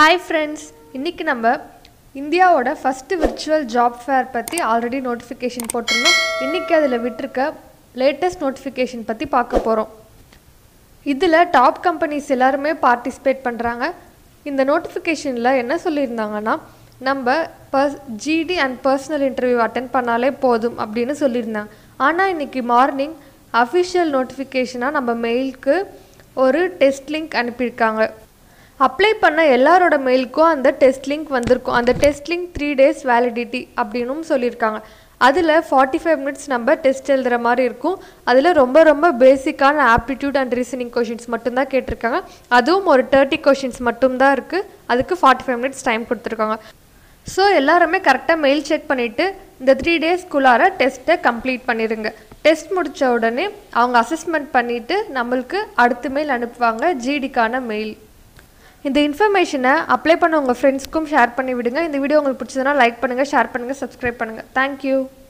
hi friends இன்றைக்கி நம்ம இந்தியாவோட ஃபஸ்ட்டு விர்ச்சுவல் ஜாப் ஃபேர் பற்றி ஆல்ரெடி நோட்டிஃபிகேஷன் போட்டிருந்தோம் இன்றைக்கி அதில் விட்டிருக்க லேட்டஸ்ட் நோட்டிஃபிகேஷன் பற்றி பார்க்க போகிறோம் இதில் டாப் கம்பெனிஸ் எல்லாருமே பார்ட்டிசிபேட் பண்ணுறாங்க இந்த நோட்டிஃபிகேஷனில் என்ன சொல்லியிருந்தாங்கன்னா நம்ம first GD and personal interview attend பண்ணாலே போதும் அப்படின்னு சொல்லியிருந்தாங்க ஆனால் இன்றைக்கி மார்னிங் அஃபிஷியல் நோட்டிஃபிகேஷனாக நம்ம மெயிலுக்கு ஒரு டெஸ்ட் லிங்க் அனுப்பியிருக்காங்க அப்ளை பண்ண எல்லாரோட மெயிலுக்கும் அந்த டெஸ்ட் லிங்க் வந்திருக்கும் அந்த test link three days validity அப்படின்னும் சொல்லியிருக்காங்க அதில் ஃபார்ட்டி ஃபைவ் மினிட்ஸ் நம்ம டெஸ்ட் எழுதுகிற மாதிரி இருக்கும் அதில் ரொம்ப ரொம்ப பேசிக்கான ஆப்டிடியூட் அண்ட் ரீசனிங் கொஷின்ஸ் மட்டும்தான் கேட்டிருக்காங்க அதுவும் ஒரு தேர்ட்டி கொஷின்ஸ் மட்டும்தான் இருக்குது அதுக்கு ஃபார்ட்டி ஃபைவ் மினிட்ஸ் டைம் கொடுத்துருக்காங்க ஸோ எல்லாருமே கரெக்டாக மெயில் செக் பண்ணிவிட்டு இந்த த்ரீ டேஸ்க்குள்ளார டெஸ்ட்டை கம்ப்ளீட் பண்ணிடுங்க டெஸ்ட் முடித்த உடனே அவங்க அசஸ்மெண்ட் பண்ணிவிட்டு நம்மளுக்கு அடுத்த மெயில் அனுப்புவாங்க ஜிடிக்கான மெயில் இந்த இன்ஃபர்மேஷனை அப்ளை பண்ண உங்கள் ஃப்ரெண்ட்ஸ்க்கும் ஷேர் பண்ணி விடுங்க இந்த வீடியோ உங்களுக்கு பிடிச்சதுன்னா லைக் பண்ணுங்கள் ஷேர் பண்ணுங்கள் சப்ஸ்கிரைப் பண்ணுங்கள் தேங்க்யூ